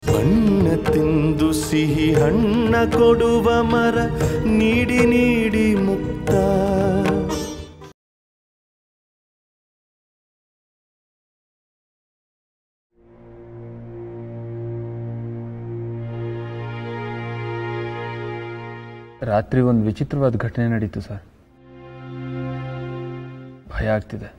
ಬಣ್ಣ ತಿಂದು ಸಿಹಿ ಹಣ್ಣ ಕೊಡುವ ಮರ ನೀಡಿ ನೀಡಿ ಮುಕ್ತ ರಾತ್ರಿ ಒಂದು ವಿಚಿತ್ರವಾದ ಘಟನೆ ನಡೀತು ಸರ್ ಭಯ ಆಗ್ತಿದೆ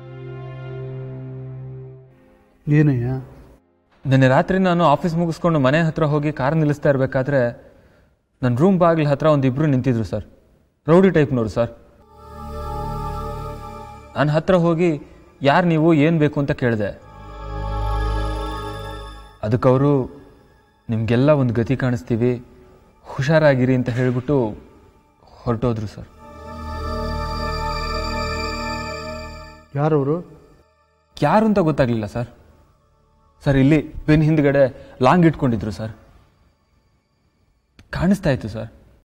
ಏನಯ್ಯ ನಿನ್ನೆ ರಾತ್ರಿ ನಾನು ಆಫೀಸ್ ಮುಗಿಸ್ಕೊಂಡು ಮನೆ ಹತ್ರ ಹೋಗಿ ಕಾರ್ ನಿಲ್ಲಿಸ್ತಾ ಇರಬೇಕಾದ್ರೆ ನನ್ನ ರೂಮ್ ಬಾಗಿಲ ಹತ್ರ ಒಂದಿಬ್ರು ನಿಂತಿದ್ರು ಸರ್ ರೌಡಿ ಟೈಪ್ನವರು ಸರ್ ನಾನು ಹತ್ರ ಹೋಗಿ ಯಾರು ನೀವು ಏನು ಬೇಕು ಅಂತ ಕೇಳಿದೆ ಅದಕ್ಕವರು ನಿಮಗೆಲ್ಲ ಒಂದು ಗತಿ ಕಾಣಿಸ್ತೀವಿ ಹುಷಾರಾಗಿರಿ ಅಂತ ಹೇಳಿಬಿಟ್ಟು ಹೊರಟೋದ್ರು ಸರ್ ಯಾರವರು ಯಾರು ಅಂತ ಗೊತ್ತಾಗಲಿಲ್ಲ ಸರ್ ಸರ್ ಇಲ್ಲಿ ಬೆನ್ ಹಿಂದ್ಗಡೆ ಲಾಂಗ್ ಇಟ್ಕೊಂಡಿದ್ರು ಸರ್ ಕಾಣಿಸ್ತಾ ಇತ್ತು ಸರ್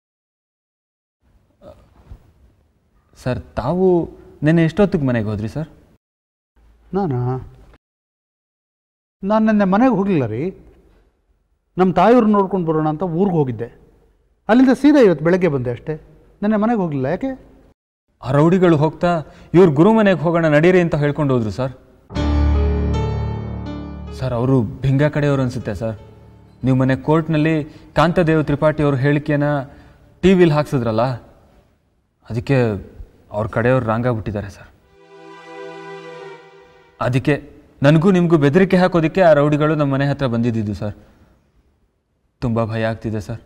ಸರ್ ತಾವು ನೆನ್ನೆ ಎಷ್ಟೊತ್ತಿಗೆ ಮನೆಗೆ ಹೋದ್ರಿ ಸರ್ ನಾನಾ ನಾನು ನಿನ್ನೆ ಮನೆಗೆ ಹೋಗಲಿಲ್ಲ ರೀ ನಮ್ಮ ತಾಯಿಯವ್ರು ನೋಡ್ಕೊಂಡು ಬರೋಣ ಅಂತ ಊರಿಗೆ ಹೋಗಿದ್ದೆ ಅಲ್ಲಿಂದ ಸೀದಾ ಇವತ್ತು ಬೆಳಗ್ಗೆ ಬಂದೆ ಅಷ್ಟೇ ನೆನ್ನೆ ಮನೆಗೆ ಹೋಗಲಿಲ್ಲ ಯಾಕೆ ಆ ರೌಡಿಗಳು ಹೋಗ್ತಾ ಇವ್ರ ಗುರು ಮನೆಗೆ ಹೋಗೋಣ ನಡೀರಿ ಅಂತ ಹೇಳ್ಕೊಂಡು ಹೋದ್ರು ಸರ್ ಸರ್ ಅವರು ಭಿಂಗ ಕಡೆಯವರು ಅನ್ಸುತ್ತೆ ಸರ್ ನೀವು ಮನೆ ಕೋರ್ಟ್ನಲ್ಲಿ ಕಾಂತದೇವ್ ತ್ರಿಪಾಠಿ ಅವ್ರ ಹೇಳಿಕೆನ ಟಿ ವಿಲಿ ಹಾಕ್ಸಿದ್ರಲ್ಲ ಅದಕ್ಕೆ ಅವ್ರ ಕಡೆಯವ್ರು ರಾಂಗಾಗ್ಬಿಟ್ಟಿದ್ದಾರೆ ಸರ್ ಅದಕ್ಕೆ ನನಗೂ ನಿಮಗೂ ಬೆದರಿಕೆ ಹಾಕೋದಕ್ಕೆ ಆ ರೌಡಿಗಳು ನಮ್ಮ ಮನೆ ಹತ್ರ ಬಂದಿದ್ದು ಸರ್ ತುಂಬ ಭಯ ಆಗ್ತಿದೆ ಸರ್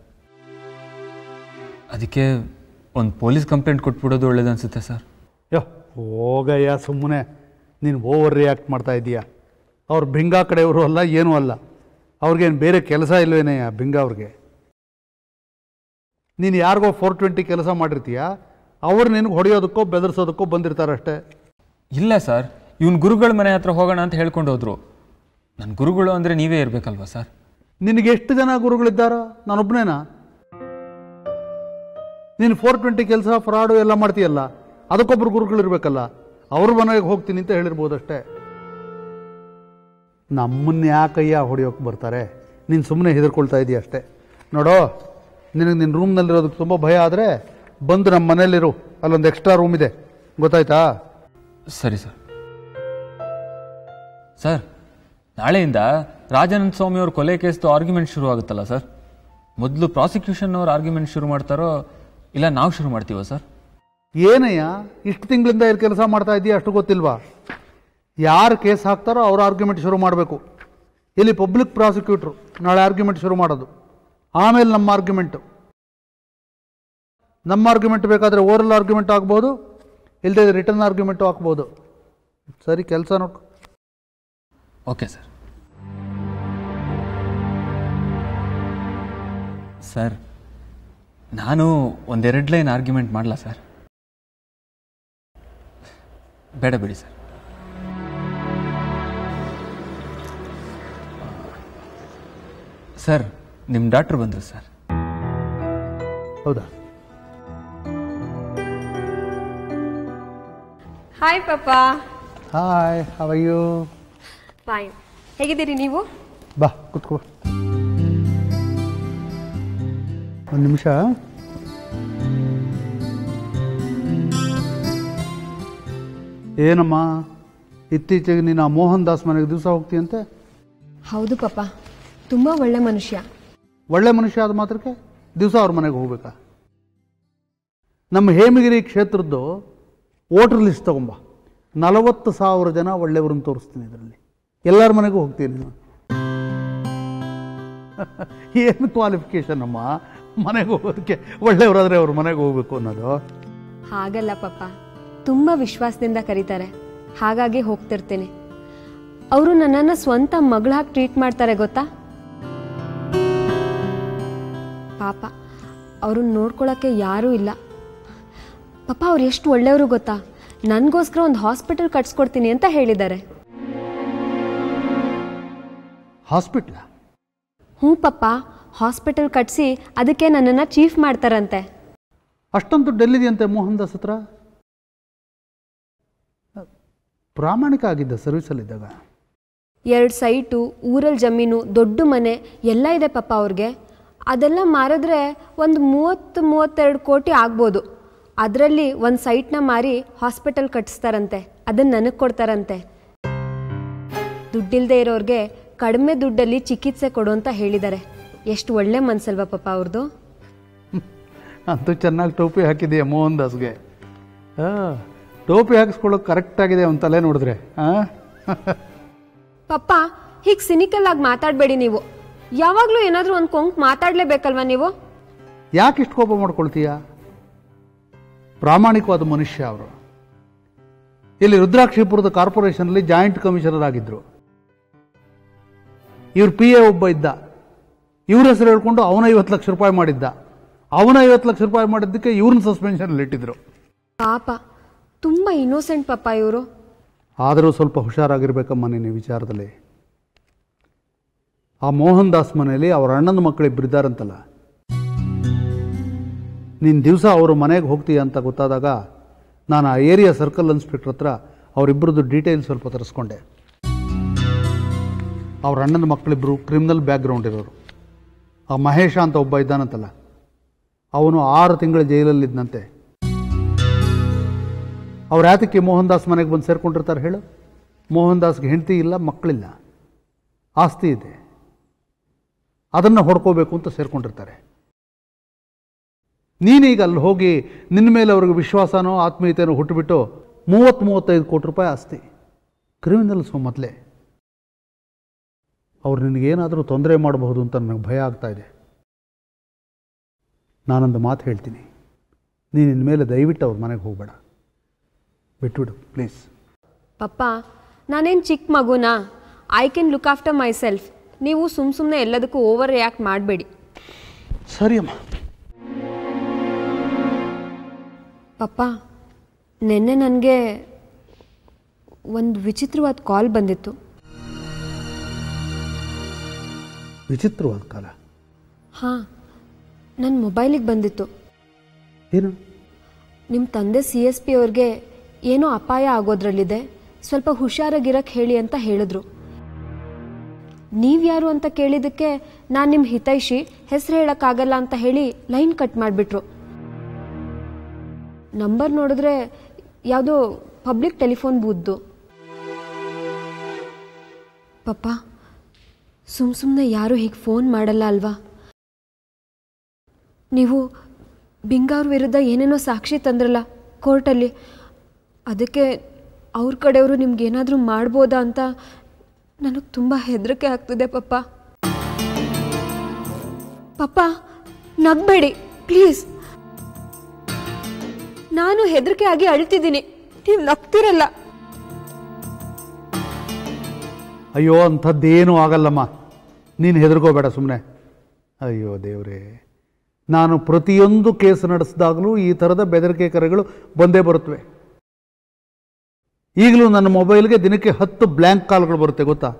ಅದಕ್ಕೆ ಒಂದು ಪೊಲೀಸ್ ಕಂಪ್ಲೇಂಟ್ ಕೊಟ್ಬಿಡೋದು ಒಳ್ಳೇದು ಅನ್ಸುತ್ತೆ ಸರ್ ಯೋ ಹೋಗಯ್ಯ ಸುಮ್ಮನೆ ನೀನು ಓವರ್ ರಿಯಾಕ್ಟ್ ಮಾಡ್ತಾ ಇದ್ದೀಯಾ ಅವ್ರು ಭಿಂಗಾ ಕಡೆಯವರು ಅಲ್ಲ ಏನೂ ಅಲ್ಲ ಅವ್ರಿಗೇನು ಬೇರೆ ಕೆಲಸ ಇಲ್ವೇನಯ್ಯ ಭಿಂಗಾ ಅವ್ರಿಗೆ ನೀನು ಯಾರಿಗೋ ಫೋರ್ ಟ್ವೆಂಟಿ ಕೆಲಸ ಮಾಡಿರ್ತೀಯ ಅವ್ರು ನಿನಗೆ ಹೊಡೆಯೋದಕ್ಕೋ ಬೆದರ್ಸೋದಕ್ಕೋ ಬಂದಿರ್ತಾರಷ್ಟೇ ಇಲ್ಲ ಸರ್ ಇವನ್ ಗುರುಗಳ ಮನೆ ಹತ್ರ ಹೋಗೋಣ ಅಂತ ಹೇಳ್ಕೊಂಡು ಹೋದ್ರು ನನ್ನ ಗುರುಗಳು ಅಂದರೆ ನೀವೇ ಇರಬೇಕಲ್ವಾ ಸರ್ ನಿನಗೆ ಎಷ್ಟು ಜನ ಗುರುಗಳಿದ್ದಾರೋ ನಾನೊಬ್ಬನೇನಾ ನೀನು ಫೋರ್ ಟ್ವೆಂಟಿ ಕೆಲಸ ಫ್ರಾಡು ಎಲ್ಲ ಮಾಡ್ತೀಯಲ್ಲ ಅದಕ್ಕೊಬ್ಬರು ಗುರುಗಳಿರ್ಬೇಕಲ್ಲ ಅವ್ರ ಮನೆಗೆ ಹೋಗ್ತೀನಿ ಅಂತ ಹೇಳಿರ್ಬೋದಷ್ಟೇ ನಮ್ಮನ್ನ ಯಾಕಯ್ಯ ಹೊಡೆಯೋಕೆ ಬರ್ತಾರೆ ನೀನು ಸುಮ್ಮನೆ ಹೆದರ್ಕೊಳ್ತಾ ಇದೀಯ ಅಷ್ಟೇ ನೋಡೋ ನಿನಗೆ ನಿನ್ನ ರೂಮ್ನಲ್ಲಿರೋದಕ್ಕೆ ತುಂಬ ಭಯ ಆದರೆ ಬಂದು ನಮ್ಮ ಮನೇಲಿರು ಅಲ್ಲೊಂದು ಎಕ್ಸ್ಟ್ರಾ ರೂಮ್ ಇದೆ ಗೊತ್ತಾಯ್ತಾ ಸರಿ ಸರ್ ಸರ್ ನಾಳೆಯಿಂದ ರಾಜಾನಂದ ಸ್ವಾಮಿ ಅವ್ರ ಕೊಲೆ ಕೇಸ್ದು ಆರ್ಗ್ಯುಮೆಂಟ್ ಶುರು ಆಗುತ್ತಲ್ಲ ಸರ್ ಮೊದಲು ಪ್ರಾಸಿಕ್ಯೂಷನ್ ಅವ್ರ ಆರ್ಗ್ಯುಮೆಂಟ್ ಶುರು ಮಾಡ್ತಾರೋ ಇಲ್ಲ ನಾವು ಶುರು ಮಾಡ್ತೀವ ಸರ್ ಏನಯ್ಯ ಇಷ್ಟು ತಿಂಗಳಿಂದ ಇಲ್ಲಿ ಕೆಲಸ ಮಾಡ್ತಾ ಇದೀಯ ಅಷ್ಟು ಗೊತ್ತಿಲ್ವಾ ಯಾರು ಕೇಸ್ ಹಾಕ್ತಾರೋ ಅವ್ರ ಆರ್ಗ್ಯುಮೆಂಟ್ ಶುರು ಮಾಡಬೇಕು ಇಲ್ಲಿ ಪಬ್ಲಿಕ್ ಪ್ರಾಸಿಕ್ಯೂಟ್ರು ನಾಳೆ ಆರ್ಗ್ಯುಮೆಂಟ್ ಶುರು ಮಾಡೋದು ಆಮೇಲೆ ನಮ್ಮ ಆರ್ಗ್ಯುಮೆಂಟು ನಮ್ಮ ಆರ್ಗ್ಯುಮೆಂಟ್ ಬೇಕಾದರೆ ಓರಲ್ ಆರ್ಗ್ಯುಮೆಂಟ್ ಆಗ್ಬೋದು ಇಲ್ಲದೆ ರಿಟರ್ನ್ ಆರ್ಗ್ಯುಮೆಂಟು ಹಾಕ್ಬೋದು ಸರಿ ಕೆಲಸ ನೋಡ್ಕೊ ಓಕೆ ಸರ್ ಸರ್ ನಾನು ಒಂದೆರಡು ಲೈನ್ ಆರ್ಗ್ಯುಮೆಂಟ್ ಮಾಡಲ ಸರ್ ಬೇಡ ಬಿಡಿ ಸರ್ ಸರ್ ನಿಮ್ಮ ಡಾಕ್ಟ್ರು ಬಂದರು ಸರ್ ಹೌದಾ ಹಾಯ್ ಪಾಪ ಹಾಯ್ ಹವಯ್ಯು ಫೈನ್ ಹೇಗಿದ್ದೀರಿ ನೀವು ಬಾ ಕುತ್ಕೋ ಒಂದು ನಿಮಿಷ ಏನಮ್ಮ ಇತ್ತೀಚೆಗೆ ನೀನು ಆ ಮೋಹನ್ ದಾಸ್ ಮನೆಗೆ ದಿವಸ ಹೋಗ್ತೀಯಂತೆ ಹೌದು ಪಾಪ ತುಂಬಾ ಒಳ್ಳೆ ಮನುಷ್ಯ ಒಳ್ಳೆ ಮನುಷ್ಯ ಆದ ಮಾತ್ರಕ್ಕೆ ದಿವಸ ಅವ್ರ ಮನೆಗೆ ಹೋಗ್ಬೇಕಾ ನಮ್ಮ ಹೇಮಗಿರಿ ಕ್ಷೇತ್ರದ್ದು ವೋಟರ್ ಲಿಸ್ಟ್ ತಗೊಂಬ ನಲವತ್ತು ಸಾವಿರ ಜನ ಒಳ್ಳೆಯವ್ರನ್ನ ತೋರಿಸ್ತೀನಿ ಇದರಲ್ಲಿ ಎಲ್ಲರ ಮನೆಗೂ ಹೋಗ್ತೀನಿ ನಾನು ಏನು ಕ್ವಾಲಿಫಿಕೇಶನ್ ಅಮ್ಮ ಮನೆಗೆ ಹೋಗೋದಕ್ಕೆ ಒಳ್ಳೆಯವರಾದರೆ ಅವ್ರ ಮನೆಗೆ ಹೋಗ್ಬೇಕು ಅನ್ನೋದು ಹಾಗಲ್ಲ ಪಾಪ ತುಂಬಾ ವಿಶ್ವಾಸದಿಂದ ಕರೀತಾರೆ ಹಾಗಾಗಿ ಹೋಗ್ತಿರ್ತೀನಿ ಅವರು ನನ್ನನ್ನು ಸ್ವಂತ ಮಗಳಾಗಿ ಟ್ರೀಟ್ ಮಾಡ್ತಾರೆ ಗೊತ್ತಾ ಪಾಪ ಅವ್ರನ್ನ ನೋಡ್ಕೊಳಕ್ಕೆ ಯಾರೂ ಇಲ್ಲ ಪಾಪ ಅವ್ರು ಎಷ್ಟು ಒಳ್ಳೆಯವರು ಗೊತ್ತಾ ನನಗೋಸ್ಕರ ಒಂದು ಹಾಸ್ಪಿಟಲ್ ಕಟ್ಸ್ಕೊಡ್ತೀನಿ ಅಂತ ಹೇಳಿದ್ದಾರೆ ಹಾಸ್ಪಿಟ್ಲ ಹ್ಞೂ ಪಪ್ಪ ಹಾಸ್ಪಿಟಲ್ ಕಟ್ಸಿ ಅದಕ್ಕೆ ನನ್ನನ್ನು ಚೀಫ್ ಮಾಡ್ತಾರಂತೆ ಅಷ್ಟೊಂದು ಡೆಲ್ಲಿದೆಯಂತೆ ಮೋಹನ್ ದಾಸ್ ಹತ್ರ ಪ್ರಾಮಾಣಿಕ ಆಗಿದ್ದ ಸರ್ವಿಸಲ್ಲಿದ್ದಾಗ ಎರಡು ಸೈಟು ಊರಲ್ಲಿ ಜಮೀನು ದೊಡ್ಡ ಮನೆ ಎಲ್ಲ ಇದೆ ಪಪ್ಪ ಅವ್ರಿಗೆ ಅದೆಲ್ಲ ಮಾರಿದ್ರೆ ಒಂದು ಮೂವತ್ತು ಮೂವತ್ತೆರಡು ಕೋಟಿ ಆಗ್ಬೋದು ಅದರಲ್ಲಿ ಒಂದು ಸೈಟ್ನ ಮಾರಿ ಹಾಸ್ಪಿಟಲ್ ಕಟ್ಟಿಸ್ತಾರಂತೆ ಅದನ್ನು ನನಗೆ ಕೊಡ್ತಾರಂತೆ ದುಡ್ಡಿಲ್ಲದೆ ಇರೋರಿಗೆ ಕಡಿಮೆ ದುಡ್ಡಲ್ಲಿ ಚಿಕಿತ್ಸೆ ಕೊಡು ಅಂತ ಹೇಳಿದ್ದಾರೆ ಎಷ್ಟು ಒಳ್ಳೆ ಮನ್ಸಲ್ವಾ ಪಾಪ ಅವ್ರದ್ದು ಅಂತೂ ಚೆನ್ನಾಗಿ ಟೋಪಿ ಹಾಕಿದೆಯಾ ಮೋಹನ್ ದಾಸ್ಗೆ ಹಾಂ ಟೋಪಿ ಹಾಕಿಸ್ಕೊಳ್ಳೋಕೆ ಕರೆಕ್ಟಾಗಿದೆ ಅವನ ತಲೆ ನೋಡಿದ್ರೆ ಹಾಂ ಪಪ್ಪ ಹೀಗೆ ಸಿನಿಕಲ್ ಆಗಿ ಮಾತಾಡಬೇಡಿ ನೀವು ಯಾವಾಗಲೂ ಏನಾದರೂ ಒಂದು ಕೊಂಕ್ ಮಾತಾಡಲೇಬೇಕಲ್ವಾ ನೀವು ಯಾಕೆ ಇಷ್ಟು ಕೋಪ ಮಾಡ್ಕೊಳ್ತೀಯ ಪ್ರಾಮಾಣಿಕವಾದ ಮನುಷ್ಯ ಅವರು ಇಲ್ಲಿ ರುದ್ರಾಕ್ಷಿಪುರದ ಕಾರ್ಪೊರೇಷನಲ್ಲಿ ಜಾಯಿಂಟ್ ಕಮಿಷನರ್ ಆಗಿದ್ದರು ಇವ್ರ ಪಿ ಎ ಒಬ್ಬ ಇದ್ದ ಇವ್ರ ಹೆಸರು ಹೇಳ್ಕೊಂಡು ಅವನ ಐವತ್ತು ಲಕ್ಷ ರೂಪಾಯಿ ಮಾಡಿದ್ದ ಅವನ ಐವತ್ತು ಲಕ್ಷ ರೂಪಾಯಿ ಮಾಡಿದ್ದಕ್ಕೆ ಇವ್ರನ್ನ ಸಸ್ಪೆನ್ಷನಲ್ಲಿ ಇಟ್ಟಿದ್ರು ಪಾಪ ತುಂಬ ಇನ್ನೋಸೆಂಟ್ ಪಪ್ಪ ಇವರು ಆದರೂ ಸ್ವಲ್ಪ ಹುಷಾರಾಗಿರ್ಬೇಕಮ್ಮ ನಿನ್ನ ವಿಚಾರದಲ್ಲಿ ಆ ಮೋಹನ್ ದಾಸ್ ಮನೆಯಲ್ಲಿ ಅವ್ರ ಅಣ್ಣನ ಮಕ್ಕಳಿಬ್ಬರು ಇದ್ದಾರಂತಲ್ಲ ನೀನು ದಿವಸ ಅವ್ರ ಮನೆಗೆ ಹೋಗ್ತೀಯ ಅಂತ ಗೊತ್ತಾದಾಗ ನಾನು ಆ ಏರಿಯಾ ಸರ್ಕಲ್ ಇನ್ಸ್ಪೆಕ್ಟರ್ ಹತ್ರ ಅವರಿಬ್ಬರದ್ದು ಡೀಟೇಲ್ಸ್ ಸ್ವಲ್ಪ ತರಿಸ್ಕೊಂಡೆ ಅವ್ರ ಅಣ್ಣನ ಮಕ್ಕಳಿಬ್ಬರು ಕ್ರಿಮಿನಲ್ ಬ್ಯಾಕ್ಗ್ರೌಂಡ್ ಇರೋರು ಆ ಮಹೇಶ ಅಂತ ಒಬ್ಬ ಇದ್ದಾನಂತಲ್ಲ ಅವನು ಆರು ತಿಂಗಳ ಜೈಲಲ್ಲಿದ್ದಂತೆ ಅವ್ರು ಯಾತಕ್ಕೆ ಮೋಹನ್ ದಾಸ್ ಮನೆಗೆ ಬಂದು ಸೇರ್ಕೊಂಡಿರ್ತಾರೆ ಹೇಳು ಮೋಹನ್ ದಾಸ್ಗೆ ಹೆಂಡತಿ ಇಲ್ಲ ಮಕ್ಕಳಿಲ್ಲ ಆಸ್ತಿ ಇದೆ ಅದನ್ನು ಹೊಡ್ಕೋಬೇಕು ಅಂತ ಸೇರ್ಕೊಂಡಿರ್ತಾರೆ ನೀನೀಗ ಅಲ್ಲಿ ಹೋಗಿ ನಿನ್ನ ಮೇಲೆ ಅವ್ರಿಗೆ ವಿಶ್ವಾಸನೋ ಆತ್ಮೀಯತೆನೋ ಹುಟ್ಟುಬಿಟ್ಟು ಮೂವತ್ತು ಮೂವತ್ತೈದು ಕೋಟಿ ರೂಪಾಯಿ ಆಸ್ತಿ ಕ್ರಿಮಿನಲ್ಸ್ ಮೊದಲೇ ಅವ್ರು ನಿನಗೇನಾದರೂ ತೊಂದರೆ ಮಾಡಬಹುದು ಅಂತ ನನಗೆ ಭಯ ಆಗ್ತಾ ಇದೆ ನಾನೊಂದು ಮಾತು ಹೇಳ್ತೀನಿ ನೀನು ಇನ್ಮೇಲೆ ದಯವಿಟ್ಟು ಅವ್ರ ಮನೆಗೆ ಹೋಗಬೇಡ ಬಿಟ್ಬಿಡು ಪ್ಲೀಸ್ ಪಪ್ಪ ನಾನೇನು ಚಿಕ್ಕ ಮಗುನಾ I can look after myself ನೀವು ಸುಮ್ಮ ಸುಮ್ಮನೆ ಎಲ್ಲದಕ್ಕೂ ಓವರ್ ರಿಯಾಕ್ಟ್ ಮಾಡಬೇಡಿ ಸರಿ ಅಮ್ಮ ಪಪ್ಪ ನಿನ್ನೆ ನನಗೆ ಒಂದು ವಿಚಿತ್ರವಾದ ಕಾಲ್ ಬಂದಿತ್ತು ವಿಚಿತ್ರವಾದ ಕಾಲ ಹಾಂ ನನ್ನ ಮೊಬೈಲಿಗೆ ಬಂದಿತ್ತು ಏನು ನಿಮ್ಮ ತಂದೆ ಸಿ ಎಸ್ ಪಿ ಅವ್ರಿಗೆ ಏನೋ ಅಪಾಯ ಆಗೋದ್ರಲ್ಲಿದೆ ಸ್ವಲ್ಪ ಹುಷಾರಾಗಿರಕ್ಕೆ ಹೇಳಿ ಅಂತ ಹೇಳಿದ್ರು ನೀವ್ಯಾರು ಅಂತ ಕೇಳಿದ್ದಕ್ಕೆ ನಾನು ನಿಮ್ಮ ಹಿತೈಷಿ ಹೆಸರು ಹೇಳೋಕ್ಕಾಗಲ್ಲ ಅಂತ ಹೇಳಿ ಲೈನ್ ಕಟ್ ಮಾಡಿಬಿಟ್ರು ನಂಬರ್ ನೋಡಿದ್ರೆ ಯಾವುದೋ ಪಬ್ಲಿಕ್ ಟೆಲಿಫೋನ್ ಬೂದ್ದು ಪಪ್ಪ ಸುಮ್ಮ ಸುಮ್ಮನೆ ಯಾರೂ ಹೀಗೆ ಫೋನ್ ಮಾಡಲ್ಲ ಅಲ್ವಾ ನೀವು ಬಿಂಗಾವ್ರ ವಿರುದ್ಧ ಏನೇನೋ ಸಾಕ್ಷಿ ತಂದ್ರಲ್ಲ ಕೋರ್ಟಲ್ಲಿ ಅದಕ್ಕೆ ಅವ್ರ ಕಡೆಯವರು ನಿಮ್ಗೇನಾದರೂ ಮಾಡ್ಬೋದಾ ಅಂತ ನನಗೆ ತುಂಬ ಹೆದರಿಕೆ ಆಗ್ತಿದೆ ಪಪ್ಪ ಪಪ್ಪ ನಗ್ಬೇಡಿ ಪ್ಲೀಸ್ ನಾನು ಹೆದರಿಕೆ ಆಗಿ ಅಳ್ತಿದ್ದೀನಿ ನೀವು ನಗ್ತಿರಲ್ಲ ಅಯ್ಯೋ ಅಂಥದ್ದೇನೂ ಆಗಲ್ಲಮ್ಮ ನೀನು ಹೆದರ್ಕೋಬೇಡ ಸುಮ್ಮನೆ ಅಯ್ಯೋ ದೇವ್ರೇ ನಾನು ಪ್ರತಿಯೊಂದು ಕೇಸ್ ನಡೆಸಿದಾಗಲೂ ಈ ಥರದ ಬೆದರಿಕೆ ಕರೆಗಳು ಬಂದೇ ಬರುತ್ತವೆ ಈಗಲೂ ನನ್ನ ಮೊಬೈಲ್ಗೆ ದಿನಕ್ಕೆ ಹತ್ತು ಬ್ಲ್ಯಾಂಕ್ ಕಾಲ್ಗಳು ಬರುತ್ತೆ ಗೊತ್ತಾ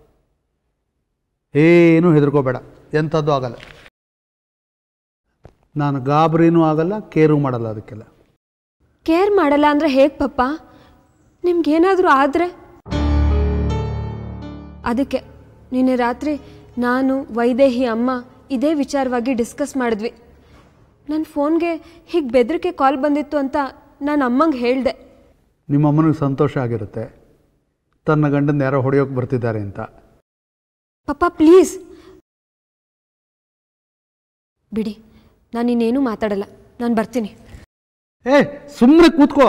ಏನೂ ಹೆದರ್ಕೋಬೇಡ ಎಂಥದ್ದು ಆಗಲ್ಲ ನಾನು ಗಾಬರಿನೂ ಆಗಲ್ಲ ಕೇರು ಮಾಡಲ್ಲ ಅದಕ್ಕೆಲ್ಲ ಕೇರ್ ಮಾಡಲ್ಲ ಅಂದರೆ ಹೇಗೆ ಪಪ್ಪ ನಿಮ್ಗೇನಾದರೂ ಆದರೆ ಅದಕ್ಕೆ ನಿನ್ನೆ ರಾತ್ರಿ ನಾನು ವೈದೇಹಿ ಅಮ್ಮ ಇದೇ ವಿಚಾರವಾಗಿ ಡಿಸ್ಕಸ್ ಮಾಡಿದ್ವಿ ನನ್ನ ಫೋನ್ಗೆ ಹೀಗೆ ಬೆದರಿಕೆ ಕಾಲ್ ಬಂದಿತ್ತು ಅಂತ ನಾನು ಅಮ್ಮಂಗೆ ಹೇಳಿದೆ ನಿಮ್ಮ ಅಮ್ಮನಿಗೆ ಸಂತೋಷ ಆಗಿರುತ್ತೆ ತನ್ನ ಗಂಡನ ಯಾರೋ ಹೊಡೆಯೋಕೆ ಬರ್ತಿದ್ದಾರೆ ಅಂತ ಪಪ್ಪ ಪ್ಲೀಸ್ ಬಿಡಿ ನಾನು ಇನ್ನೇನು ಮಾತಾಡಲ್ಲ ನಾನು ಬರ್ತೀನಿ ಏ ಸುಮ್ಮನೆ ಕೂತ್ಕೋ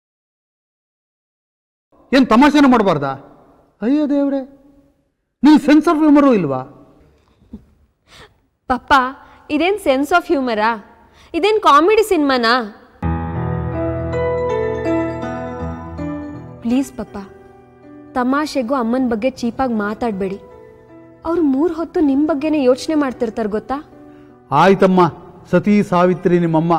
ಏನು ತಮಾಷೆನೂ ಮಾಡಬಾರ್ದಾ ಅಯ್ಯೋ ದೇವ್ರೆ ನೀನು ಸೆನ್ಸ್ ಆಫ್ ಹ್ಯೂಮರು ಇಲ್ವಾ ಪಪ್ಪ ಇದೇನು ಸೆನ್ಸ್ ಆಫ್ ಹ್ಯೂಮರಾ ಇದೇನು ಕಾಮಿಡಿ ಸಿನಿಮಾನಾ ಪ್ಲೀಸ್ ಪಪ್ಪ ತಮಾಷೆಗೂ ಅಮ್ಮನ ಬಗ್ಗೆ ಚೀಪಾಗಿ ಮಾತಾಡಬೇಡಿ ಅವ್ರು ಮೂರು ಹೊತ್ತು ನಿಮ್ಮ ಬಗ್ಗೆನೇ ಯೋಚನೆ ಮಾಡ್ತಿರ್ತಾರೆ ಗೊತ್ತಾ ಆಯ್ತಮ್ಮ ಸತಿ ಸಾವಿತ್ರಿ ನಿಮ್ಮಮ್ಮ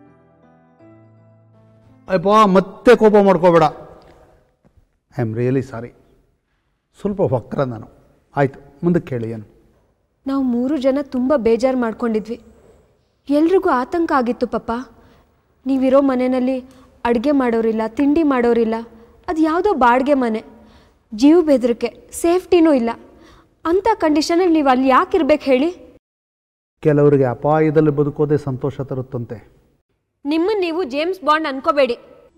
ಅಯ್ಯಪ್ಪ ಮತ್ತೆ ಕೋಪ ಮಾಡ್ಕೋಬೇಡ ಐ ಆಮ್ ರಿಯಲಿ ಸಾರಿ ಸ್ವಲ್ಪ ವಕ್ರ ನಾನು ಆಯಿತು ಮುಂದಕ್ಕೆ ಹೇಳಿ ಏನು ನಾವು ಮೂರು ಜನ ತುಂಬ ಬೇಜಾರು ಮಾಡ್ಕೊಂಡಿದ್ವಿ ಎಲ್ರಿಗೂ ಆತಂಕ ಆಗಿತ್ತು ಪಪ್ಪ ನೀವಿರೋ ಮನೆಯಲ್ಲಿ ಅಡುಗೆ ಮಾಡೋರಿಲ್ಲ ತಿಂಡಿ ಮಾಡೋರಿಲ್ಲ ಅದು ಯಾವುದೋ ಬಾಡಿಗೆ ಮನೆ ಜೀವ ಬೆದರಿಕೆ ಸೇಫ್ಟಿನೂ ಇಲ್ಲ ಅಂಥ ಕಂಡೀಷನಲ್ಲಿ ನೀವು ಅಲ್ಲಿ ಯಾಕೆ ಇರ್ಬೇಕು ಹೇಳಿ ಕೆಲವರಿಗೆ ಅಪಾಯದಲ್ಲಿ ಬದುಕೋದೇ ಸಂತೋಷ ತರುತ್ತಂತೆ ನಿಮ್ಮನ್ನು ನೀವು ಜೇಮ್ಸ್ ಬಾಂಡ್ ಅನ್ಕೋಬೇಡಿ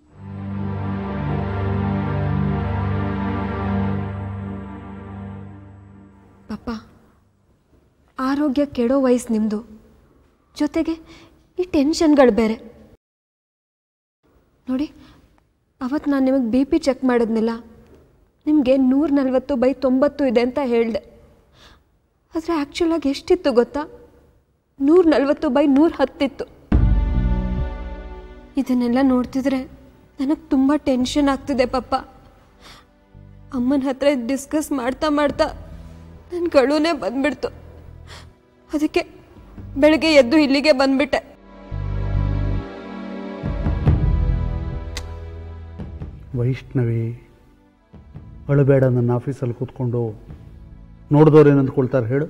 ಪಾಪ ಆರೋಗ್ಯ ಕೆಡೋ ವಯಸ್ಸು ನಿಮ್ಮದು ಜೊತೆಗೆ ಈ ಟೆನ್ಷನ್ಗಳು ಬೇರೆ ನೋಡಿ ಅವತ್ತು ನಾನು ನಿಮಗೆ ಬಿ ಪಿ ಚೆಕ್ ಮಾಡಿದ್ನಿಲ್ಲ ನಿಮಗೆ ನೂರ ನಲ್ವತ್ತು ಬೈ ತೊಂಬತ್ತು ಇದೆ ಅಂತ ಹೇಳಿದೆ ಆದರೆ ಆ್ಯಕ್ಚುಲಾಗಿ ಎಷ್ಟಿತ್ತು ಗೊತ್ತಾ ನೂರ ನಲ್ವತ್ತು ಬೈ ನೂರ ಹತ್ತಿತ್ತು ಇದನ್ನೆಲ್ಲ ನೋಡ್ತಿದ್ರೆ ನನಗೆ ತುಂಬ ಟೆನ್ಷನ್ ಆಗ್ತಿದೆ ಪಪ್ಪ ಅಮ್ಮನ ಹತ್ರ ಡಿಸ್ಕಸ್ ಮಾಡ್ತಾ ಮಾಡ್ತಾ ನನ್ನ ಕಳುನೇ ಬಂದ್ಬಿಡ್ತು ಅದಕ್ಕೆ ಬೆಳಗ್ಗೆ ಎದ್ದು ಇಲ್ಲಿಗೆ ಬಂದ್ಬಿಟ್ಟೆ ವೈಷ್ಣವಿ ಅಳಬೇಡ ನನ್ನ ಆಫೀಸಲ್ಲಿ ಕೂತ್ಕೊಂಡು ನೋಡಿದವ್ರು ಏನು ಅಂದ್ಕೊಳ್ತಾರೆ ಹೇಳು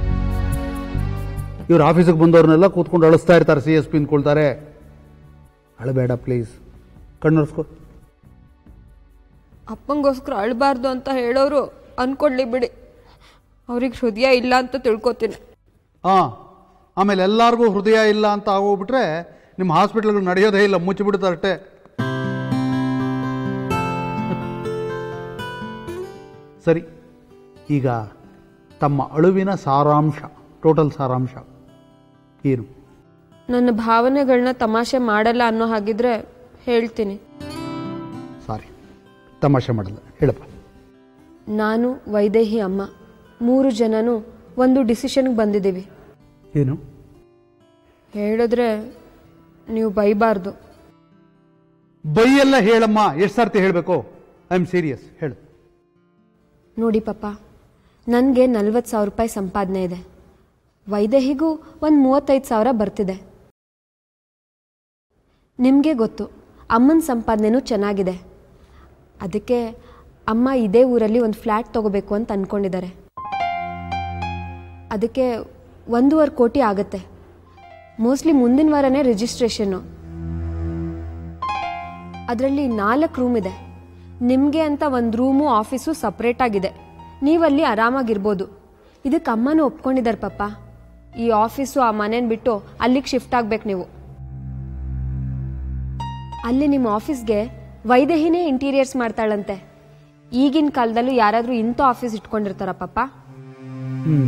ಇವ್ರು ಆಫೀಸಿಗೆ ಬಂದವ್ರನ್ನೆಲ್ಲ ಕೂತ್ಕೊಂಡು ಅಳಿಸ್ತಾ ಇರ್ತಾರೆ ಸಿ ಎಸ್ ಪಿ ಅಂದ್ಕೊಳ್ತಾರೆ ಅಳಬೇಡ ಪ್ಲೀಸ್ ಕಣ್ಣರ್ಸ್ಕೊ ಅಪ್ಪಂಗೋಸ್ಕರ ಅಳಬಾರ್ದು ಅಂತ ಹೇಳೋರು ಅನ್ಕೊಳ್ಳಿ ಬಿಡಿ ಅವ್ರಿಗೆ ಹೃದಯ ಇಲ್ಲ ಅಂತ ತಿಳ್ಕೊತೀನಿ ಹಾಂ ಆಮೇಲೆ ಎಲ್ಲರಿಗೂ ಹೃದಯ ಇಲ್ಲ ಅಂತ ಆಗೋಗ್ಬಿಟ್ರೆ ನಿಮ್ಮ ಹಾಸ್ಪಿಟ್ಲ್ಗಳು ನಡೆಯೋದೇ ಇಲ್ಲ ಮುಚ್ಚಿಬಿಡ್ತಾರೆ ಅಷ್ಟೇ ಸರಿ ಈಗ ತಮ್ಮ ಅಳುವಿನ ಸಾರಾಂಶ ಟೋಟಲ್ ಸಾರಾಂಶ ಏನು ನನ್ನ ಭಾವನೆಗಳನ್ನ ತಮಾಷೆ ಮಾಡಲ್ಲ ಅನ್ನೋ ಹಾಗಿದ್ರೆ ಹೇಳ್ತೀನಿ ಸಾರಿ ತಮಾಷೆ ಮಾಡಲ್ಲ ಹೇಳಪ್ಪ ನಾನು ವೈದೇಹಿ ಅಮ್ಮ ಮೂರು ಜನನು ಒಂದು ಡಿಸಿಷನ್ಗೆ ಬಂದಿದ್ದೀವಿ ಏನು ಹೇಳಿದ್ರೆ ನೀವು ಬೈಬಾರ್ದು ಬೈಯೆಲ್ಲ ಹೇಳಮ್ಮ ಎಷ್ಟು ಸರ್ತಿ ಹೇಳಬೇಕು ಐ ಆಮ್ ಸೀರಿಯಸ್ ಹೇಳು ನೋಡಿ ಪಪ್ಪ ನನಗೆ ನಲ್ವತ್ತು ಸಾವಿರ ರೂಪಾಯಿ ಸಂಪಾದನೆ ಇದೆ ವೈದೇಹಿಗೂ ಒಂದು ಮೂವತ್ತೈದು ಸಾವಿರ ಬರ್ತಿದೆ ನಿಮಗೆ ಗೊತ್ತು ಅಮ್ಮನ ಸಂಪಾದನೆನೂ ಚೆನ್ನಾಗಿದೆ ಅದಕ್ಕೆ ಅಮ್ಮ ಇದೇ ಊರಲ್ಲಿ ಒಂದು ಫ್ಲ್ಯಾಟ್ ತಗೋಬೇಕು ಅಂತ ಅಂದ್ಕೊಂಡಿದ್ದಾರೆ ಅದಕ್ಕೆ ಒಂದೂವರೆ ಕೋಟಿ ಆಗುತ್ತೆ ಮೋಸ್ಟ್ಲಿ ಮುಂದಿನ ವಾರನೇ ರಿಜಿಸ್ಟ್ರೇಷನ್ನು ಅದರಲ್ಲಿ ನಾಲ್ಕು ರೂಮ್ ಇದೆ ನಿಮಗೆ ಅಂತ ಒಂದು ರೂಮು ಆಫೀಸು ಸಪ್ರೇಟ್ ಆಗಿದೆ ನೀವಲ್ಲಿ ಆರಾಮಾಗಿರ್ಬೋದು ಇದಕ್ಕೆ ಅಮ್ಮನೂ ಒಪ್ಕೊಂಡಿದ್ದಾರೆ ಪಪ್ಪ ಈ ಆಫೀಸು ಆ ಮನೇನ ಬಿಟ್ಟು ಅಲ್ಲಿಗೆ ಶಿಫ್ಟ್ ಆಗ್ಬೇಕು ನೀವು ಅಲ್ಲಿ ನಿಮ್ಮ ಆಫೀಸ್ಗೆ ವೈದೇಹಿನೇ ಇಂಟೀರಿಯರ್ಸ್ ಮಾಡ್ತಾಳಂತೆ ಈಗಿನ ಕಾಲದಲ್ಲೂ ಯಾರಾದರೂ ಇಂಥ ಆಫೀಸ್ ಇಟ್ಕೊಂಡಿರ್ತಾರ ಪಪ್ಪ ಹ್ಞೂ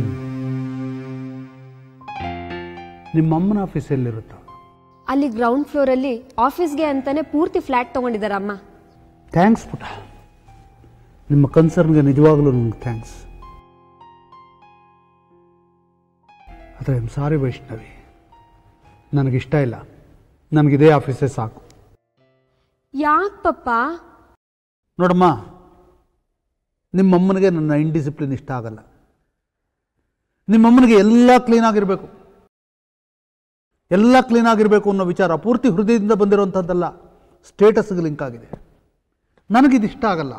ನಿಮ್ಮಮ್ಮನ ಆಫೀಸ್ ಎಲ್ಲಿರುತ್ತಾ ಅಲ್ಲಿ ಗ್ರೌಂಡ್ ಫ್ಲೋರಲ್ಲಿ ಆಫೀಸ್ಗೆ ಅಂತಾನೆ ಪೂರ್ತಿ ಫ್ಲ್ಯಾಟ್ ತೊಗೊಂಡಿದ್ದಾರೆ ಅಮ್ಮ ಥ್ಯಾಂಕ್ಸ್ ಪುಟ ನಿಮ್ಮ ಕನ್ಸರ್ನ್ಗೆ ನಿಜವಾಗಲೂ ನಿಮ್ಗೆ ಥ್ಯಾಂಕ್ಸ್ ಆದರೆ ಐಮ್ ಸಾರಿ ವೈಷ್ಣವಿ ನನಗಿಷ್ಟ ಇಲ್ಲ ನನಗಿದೇ ಆಫೀಸೇ ಸಾಕು ಯಾಕೆ ಪಪ್ಪ ನೋಡಮ್ಮ ನಿಮ್ಮಮ್ಮನಿಗೆ ನನ್ನ ಇಂಡಿಸಿಪ್ಲಿನ್ ಇಷ್ಟ ಆಗಲ್ಲ ನಿಮ್ಮಮ್ಮನಿಗೆ ಎಲ್ಲ ಕ್ಲೀನ್ ಆಗಿರಬೇಕು ಎಲ್ಲ ಕ್ಲೀನ್ ಆಗಿರಬೇಕು ಅನ್ನೋ ವಿಚಾರ ಪೂರ್ತಿ ಹೃದಯದಿಂದ ಬಂದಿರುವಂಥದ್ದಲ್ಲ ಸ್ಟೇಟಸ್ಗೆ ಲಿಂಕ್ ಆಗಿದೆ ನನಗಿದು ಇಷ್ಟ ಆಗಲ್ಲ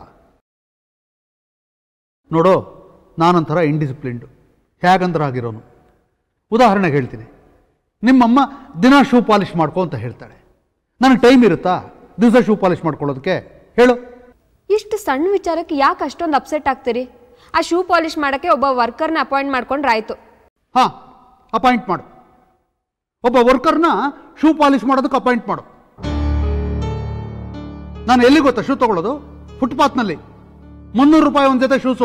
ನೋಡೋ ನಾನೊಂಥರ ಇಂಡಿಸಿಪ್ಲಿನ್ಡು ಹೇಗಂದ್ರೆ ಆಗಿರೋನು ಉದಾಹರಣೆಗೆ ಹೇಳ್ತೀನಿ ನಿಮ್ಮಮ್ಮ ದಿನ ಶೂ ಪಾಲಿಷ್ ಮಾಡ್ಕೊ ಅಂತ ಹೇಳ್ತಾಳೆ ನನಗೆ ಟೈಮ್ ಇರುತ್ತಾ ದಿವಸ ಶೂ ಪಾಲಿಷ್ ಮಾಡ್ಕೊಳ್ಳೋದಕ್ಕೆ ಹೇಳು ಇಷ್ಟು ಸಣ್ಣ ವಿಚಾರಕ್ಕೆ ಯಾಕೆ ಅಷ್ಟೊಂದು ಅಪ್ಸೆಟ್ ಆಗ್ತೀರಿ ಆ ಶೂ ಪಾಲಿಷ್ ಮಾಡೋಕ್ಕೆ ಒಬ್ಬ ವರ್ಕರ್ನ ಅಪಾಯಿಂಟ್ ಮಾಡ್ಕೊಂಡ್ರೆ ಆಯಿತು ಹಾಂ ಅಪಾಯಿಂಟ್ ಮಾಡು ಒಬ್ಬ ವರ್ಕರ್ನ ಶೂ ಪಾಲಿಷ್ ಮಾಡೋದಕ್ಕೆ ಅಪಾಯಿಂಟ್ ಮಾಡು ನಾನು ಎಲ್ಲಿ ಗೊತ್ತಾ ಶೂ ತಗೊಳ್ಳೋದು ಫುಟ್ಪಾತ್ನಲ್ಲಿ ಮುನ್ನೂರು ರೂಪಾಯಿ ಒಂದು ಜೊತೆ ಶೂಸು